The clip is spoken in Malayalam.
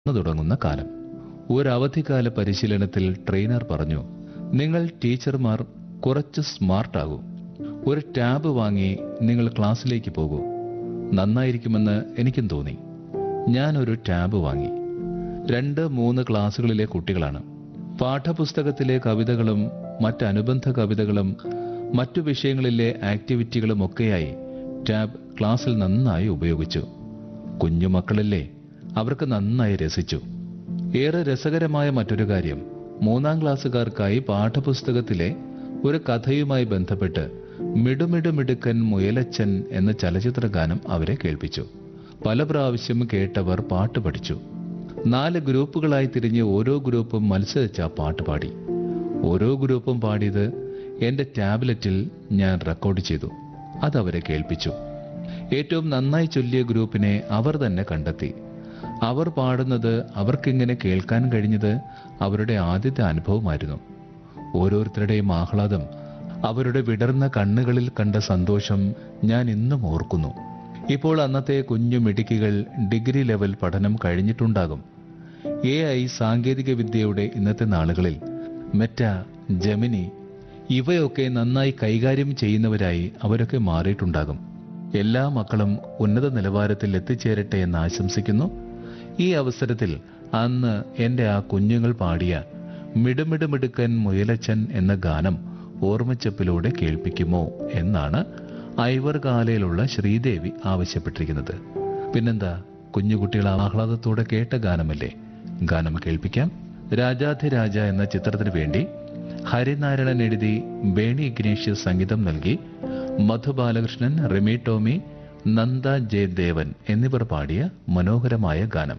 തുടങ്ങുന്ന കാലം ഒരു അവധിക്കാല പരിശീലനത്തിൽ ട്രെയിനർ പറഞ്ഞു നിങ്ങൾ ടീച്ചർമാർ കുറച്ച് സ്മാർട്ട് ആകൂ ഒരു ടാബ് വാങ്ങി നിങ്ങൾ ക്ലാസ്സിലേക്ക് പോകൂ നന്നായിരിക്കുമെന്ന് എനിക്കും തോന്നി ഞാനൊരു ടാബ് വാങ്ങി രണ്ട് മൂന്ന് ക്ലാസ്സുകളിലെ കുട്ടികളാണ് പാഠപുസ്തകത്തിലെ കവിതകളും മറ്റനുബന്ധ കവിതകളും മറ്റു വിഷയങ്ങളിലെ ആക്ടിവിറ്റികളും ഒക്കെയായി ടാബ് ക്ലാസ്സിൽ നന്നായി ഉപയോഗിച്ചു കുഞ്ഞുമക്കളല്ലേ അവർക്ക് നന്നായി രസിച്ചു ഏറെ രസകരമായ മറ്റൊരു കാര്യം മൂന്നാം ക്ലാസ്സുകാർക്കായി പാഠപുസ്തകത്തിലെ ഒരു കഥയുമായി ബന്ധപ്പെട്ട് മിടുമിടുമിടുക്കൻ മുയലച്ചൻ എന്ന ചലച്ചിത്ര ഗാനം അവരെ കേൾപ്പിച്ചു പല പ്രാവശ്യം കേട്ടവർ പാട്ട് പഠിച്ചു നാല് ഗ്രൂപ്പുകളായി തിരിഞ്ഞ് ഓരോ ഗ്രൂപ്പും മത്സരിച്ച ആ പാട്ട് പാടി ഓരോ ഗ്രൂപ്പും പാടിയത് എന്റെ ടാബ്ലറ്റിൽ ഞാൻ റെക്കോർഡ് ചെയ്തു അതവരെ കേൾപ്പിച്ചു ഏറ്റവും നന്നായി ചൊല്ലിയ ഗ്രൂപ്പിനെ അവർ തന്നെ കണ്ടെത്തി അവർ പാടുന്നത് അവർക്കിങ്ങനെ കേൾക്കാൻ കഴിഞ്ഞത് അവരുടെ ആദ്യത്തെ അനുഭവമായിരുന്നു ഓരോരുത്തരുടെയും ആഹ്ലാദം അവരുടെ വിടർന്ന കണ്ണുകളിൽ കണ്ട സന്തോഷം ഞാൻ ഇന്നും ഓർക്കുന്നു ഇപ്പോൾ അന്നത്തെ കുഞ്ഞു മിടുക്കികൾ ഡിഗ്രി ലെവൽ പഠനം കഴിഞ്ഞിട്ടുണ്ടാകും എ ഐ സാങ്കേതിക വിദ്യയുടെ ഇന്നത്തെ നാളുകളിൽ മെറ്റ ജമിനി ഇവയൊക്കെ നന്നായി കൈകാര്യം ചെയ്യുന്നവരായി അവരൊക്കെ മാറിയിട്ടുണ്ടാകും എല്ലാ മക്കളും ഉന്നത നിലവാരത്തിൽ എത്തിച്ചേരട്ടെ എന്ന് ആശംസിക്കുന്നു ഈ അവസരത്തിൽ അന്ന് എൻ്റെ ആ കുഞ്ഞുങ്ങൾ പാടിയ മിടുമിടുമിടുക്കൻ മുയലച്ചൻ എന്ന ഗാനം ഓർമ്മച്ചപ്പിലൂടെ കേൾപ്പിക്കുമോ എന്നാണ് ഐവർകാലയിലുള്ള ശ്രീദേവി ആവശ്യപ്പെട്ടിരിക്കുന്നത് പിന്നെന്താ കുഞ്ഞുകുട്ടികൾ ആഹ്ലാദത്തോടെ കേട്ട ഗാനമല്ലേ ഗാനം കേൾപ്പിക്കാം രാജാധിരാജ എന്ന ചിത്രത്തിന് വേണ്ടി ഹരിനാരായണൻ എഴുതി ബേണി ഇഗ്നേഷ്യസ് സംഗീതം നൽകി മധു ബാലകൃഷ്ണൻ റിമി ടോമി നന്ദ ജയദേവൻ എന്നിവർ പാടിയ മനോഹരമായ ഗാനം